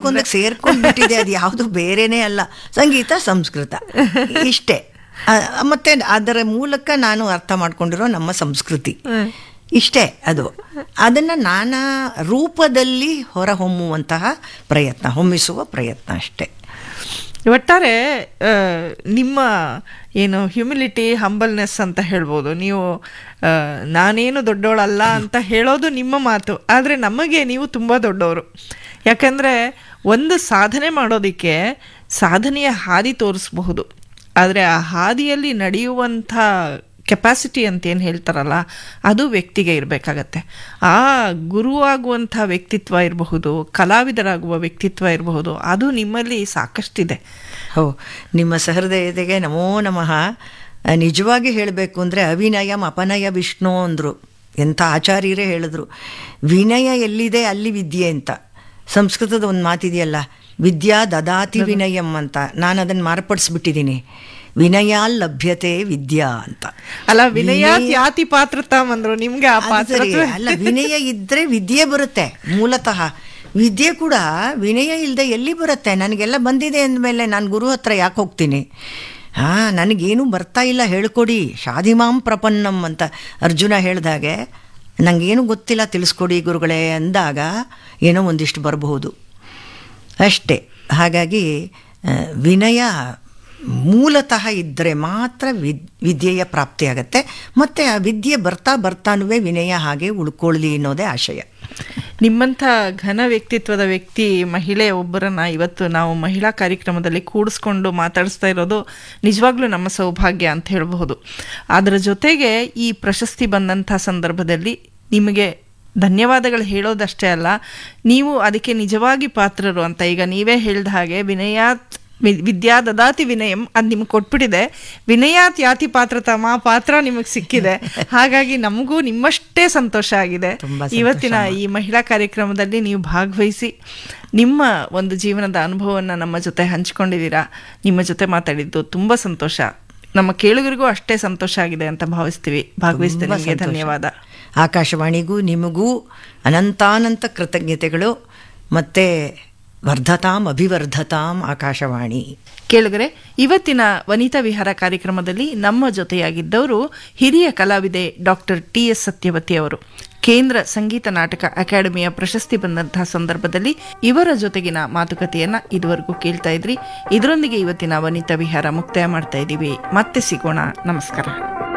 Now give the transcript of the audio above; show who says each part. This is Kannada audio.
Speaker 1: ಒಂದಕ್ಕೆ ಸೇರ್ಕೊಂಡ್ಬಿಟ್ಟಿದೆ ಅದು ಯಾವುದು ಬೇರೆನೇ ಅಲ್ಲ ಸಂಗೀತ ಸಂಸ್ಕೃತ ಇಷ್ಟೇ ಆ, ಮತ್ತೆ ಅದರ ಮೂಲಕ ನಾನು ಅರ್ಥ ಮಾಡ್ಕೊಂಡಿರೋ ನಮ್ಮ ಸಂಸ್ಕೃತಿ ಇಷ್ಟೇ ಅದು ಅದನ್ನು ನಾನಾ ರೂಪದಲ್ಲಿ ಹೊರಹೊಮ್ಮುವಂತಹ ಪ್ರಯತ್ನ ಹೊಮ್ಮಿಸುವ ಪ್ರಯತ್ನ ಅಷ್ಟೇ
Speaker 2: ಒಟ್ಟಾರೆ ಆ, ನಿಮ್ಮ ಏನು ಹ್ಯುಮಿಲಿಟಿ ಹಂಬಲ್ನೆಸ್ ಅಂತ ಹೇಳ್ಬೋದು ನೀವು ಆ, ನಾನೇನು ದೊಡ್ಡವಳಲ್ಲ ಅಂತ ಹೇಳೋದು ನಿಮ್ಮ ಮಾತು ಆದರೆ ನಮಗೆ ನೀವು ತುಂಬ ದೊಡ್ಡವರು ಯಾಕಂದರೆ ಒಂದು ಸಾಧನೆ ಮಾಡೋದಕ್ಕೆ ಸಾಧನೆಯ ಹಾದಿ ತೋರಿಸಬಹುದು ಆದರೆ ಆ ಹಾದಿಯಲ್ಲಿ ನಡೆಯುವಂಥ ಕೆಪಾಸಿಟಿ ಅಂತ ಏನು ಹೇಳ್ತಾರಲ್ಲ ಅದು ವ್ಯಕ್ತಿಗೆ ಇರಬೇಕಾಗತ್ತೆ ಆ ಗುರುವಾಗುವಂಥ ವ್ಯಕ್ತಿತ್ವ ಇರಬಹುದು ಕಲಾವಿದರಾಗುವ ವ್ಯಕ್ತಿತ್ವ ಇರಬಹುದು ಅದು ನಿಮ್ಮಲ್ಲಿ ಸಾಕಷ್ಟಿದೆ
Speaker 1: ಹೋ ನಿಮ್ಮ ಸಹೃದಯತೆಗೆ ನಮೋ ನಮಃ ಆ, ನಿಜವಾಗಿ ಹೇಳಬೇಕು ಅಂದರೆ ಅವಿನಯಂ ಅಪನಯ ವಿಷ್ಣು ಅಂದರು ಎಂಥ ಆಚಾರ್ಯರೇ ಹೇಳಿದ್ರು ವಿನಯ ಎಲ್ಲಿದೆ ಅಲ್ಲಿ ವಿದ್ಯೆ ಅಂತ ಸಂಸ್ಕೃತದ ಒಂದು ಮಾತಿದೆಯಲ್ಲ ವಿದ್ಯಾ ದದಾತಿ ವಿನಯಂ ಅಂತ ನಾನು ಅದನ್ನು ಮಾರ್ಪಡಿಸ್ಬಿಟ್ಟಿದ್ದೀನಿ ವಿನಯಾಲ್ ಲಭ್ಯತೆ ವಿದ್ಯಾ ಅಂತ
Speaker 2: ಅಲ್ಲ ವಿನಯ ತ್ಯಾತಿ ಪಾತ್ರತಾಮ್ ಅಂದ್ರು ನಿಮ್ಗೆ ಆ
Speaker 1: ಅದು
Speaker 2: ಪಾತ್ರ
Speaker 1: ಸರಿ. ಅಲ್ಲ ವಿನಯ ಇದ್ರೆ ವಿದ್ಯೆ ಬರುತ್ತೆ ಮೂಲತಃ ವಿದ್ಯೆ ಕೂಡ ವಿನಯ ಇಲ್ಲದೆ ಎಲ್ಲಿ ಬರುತ್ತೆ ನನಗೆಲ್ಲ ಬಂದಿದೆ ಅಂದಮೇಲೆ ನಾನು ಗುರು ಹತ್ರ ಯಾಕೆ ಹೋಗ್ತೀನಿ ಹಾ ನನಗೇನು ಬರ್ತಾ ಇಲ್ಲ ಹೇಳ್ಕೊಡಿ ಶಾದಿಮಾಂ ಪ್ರಪನ್ನಂ ಅಂತ ಅರ್ಜುನ ಹೇಳ್ದಾಗೆ ನನಗೇನು ಗೊತ್ತಿಲ್ಲ ತಿಳಿಸ್ಕೊಡಿ ಗುರುಗಳೇ ಅಂದಾಗ ಏನೋ ಒಂದಿಷ್ಟು ಬರಬಹುದು ಅಷ್ಟೇ ಹಾಗಾಗಿ ಆ, ವಿನಯ ಮೂಲತಃ ಇದ್ದರೆ ಮಾತ್ರ ವಿದ್ ವಿದ್ಯೆಯ ಪ್ರಾಪ್ತಿಯಾಗತ್ತೆ ಮತ್ತು ಆ ವಿದ್ಯೆ ಬರ್ತಾ ಬರ್ತಾನುವೆ ವಿನಯ ಹಾಗೆ ಉಳ್ಕೊಳ್ಳಿ ಅನ್ನೋದೇ ಆಶಯ
Speaker 2: ನಿಮ್ಮಂಥ ಘನ ವ್ಯಕ್ತಿತ್ವದ ವ್ಯಕ್ತಿ ಮಹಿಳೆ ಒಬ್ಬರನ್ನ ಇವತ್ತು ನಾವು ಮಹಿಳಾ ಕಾರ್ಯಕ್ರಮದಲ್ಲಿ ಕೂಡಿಸ್ಕೊಂಡು ಮಾತಾಡಿಸ್ತಾ ಇರೋದು ನಿಜವಾಗ್ಲೂ ನಮ್ಮ ಸೌಭಾಗ್ಯ ಅಂತ ಹೇಳಬಹುದು ಅದರ ಜೊತೆಗೆ ಈ ಪ್ರಶಸ್ತಿ ಬಂದಂಥ ಸಂದರ್ಭದಲ್ಲಿ ನಿಮಗೆ ಧನ್ಯವಾದಗಳು ಹೇಳೋದಷ್ಟೇ ಅಲ್ಲ ನೀವು ಅದಕ್ಕೆ ನಿಜವಾಗಿ ಪಾತ್ರರು ಅಂತ ಈಗ ನೀವೇ ಹೇಳಿದ ಹಾಗೆ ವಿನಯಾತ್ ವಿ- ವಿದ್ಯಾ ದದಾತಿ ವಿನಯಂ ಅದು ನಿಮ್ಗೆ ಕೊಟ್ಬಿಟ್ಟಿದೆ ವಿನಯಾತ್ ಯಾತಿ ಪಾತ್ರತಮ ಆ ಪಾತ್ರ ನಿಮಗೆ ಸಿಕ್ಕಿದೆ ಹಾಗಾಗಿ ನಮಗೂ ನಿಮ್ಮಷ್ಟೇ ಸಂತೋಷ ಆಗಿದೆ
Speaker 1: ತುಂಬಾ ಸಂತೋಷ
Speaker 2: ಇವತ್ತಿನ ಈ ಮಹಿಳಾ ಕಾರ್ಯಕ್ರಮದಲ್ಲಿ ನೀವು ಭಾಗವಹಿಸಿ ನಿಮ್ಮ ಒಂದು ಜೀವನದ ಅನುಭವವನ್ನು ನಮ್ಮ ಜೊತೆ ಹಂಚಿಕೊಂಡಿದ್ದೀರಾ ನಿಮ್ಮ ಜೊತೆ ಮಾತಾಡಿದ್ದು ತುಂಬ ಸಂತೋಷ ನಮ್ಮ ಕೇಳುಗರಿಗೂ ಅಷ್ಟೇ ಸಂತೋಷ ಆಗಿದೆ ಅಂತ ಭಾವಿಸ್ತೀವಿ ಭಾಗವಹಿಸಿದ
Speaker 1: ತುಂಬಾ
Speaker 2: ನಿಮಗೆ
Speaker 1: ಸಂತೋಷ.
Speaker 2: ಧನ್ಯವಾದ
Speaker 1: ಆಕಾಶವಾಣಿಗೂ ನಿಮಗೂ ಅನಂತಾನಂತ ಕೃತಜ್ಞತೆಗಳು ಮತ್ತು ವರ್ಧತಾಂ ಅಭಿವರ್ಧತಾಂ ಆಕಾಶವಾಣಿ
Speaker 2: ಕೇಳುಗರೆ ಇವತ್ತಿನ ವನಿತಾ ವಿಹಾರ ಕಾರ್ಯಕ್ರಮದಲ್ಲಿ ನಮ್ಮ ಜೊತೆಯಾಗಿದ್ದವರು ಹಿರಿಯ ಕಲಾವಿದೆ ಡಾಕ್ಟರ್ ಟಿ ಎಸ್ ಸತ್ಯವತಿ ಅವರು ಕೇಂದ್ರ ಸಂಗೀತ ನಾಟಕ ಅಕಾಡೆಮಿಯ ಪ್ರಶಸ್ತಿ ಬಂದಂತಹ ಸಂದರ್ಭದಲ್ಲಿ ಇವರ ಜೊತೆಗಿನ ಮಾತುಕತೆಯನ್ನ ಇದುವರೆಗೂ ಕೇಳ್ತಾ ಇದ್ರಿ ಇದರೊಂದಿಗೆ ಇವತ್ತಿನ ವನಿತಾ ವಿಹಾರ ಮುಕ್ತಾಯ ಮಾಡ್ತಾ ಇದ್ದೀವಿ ಮತ್ತೆ ಸಿಗೋಣ ನಮಸ್ಕಾರ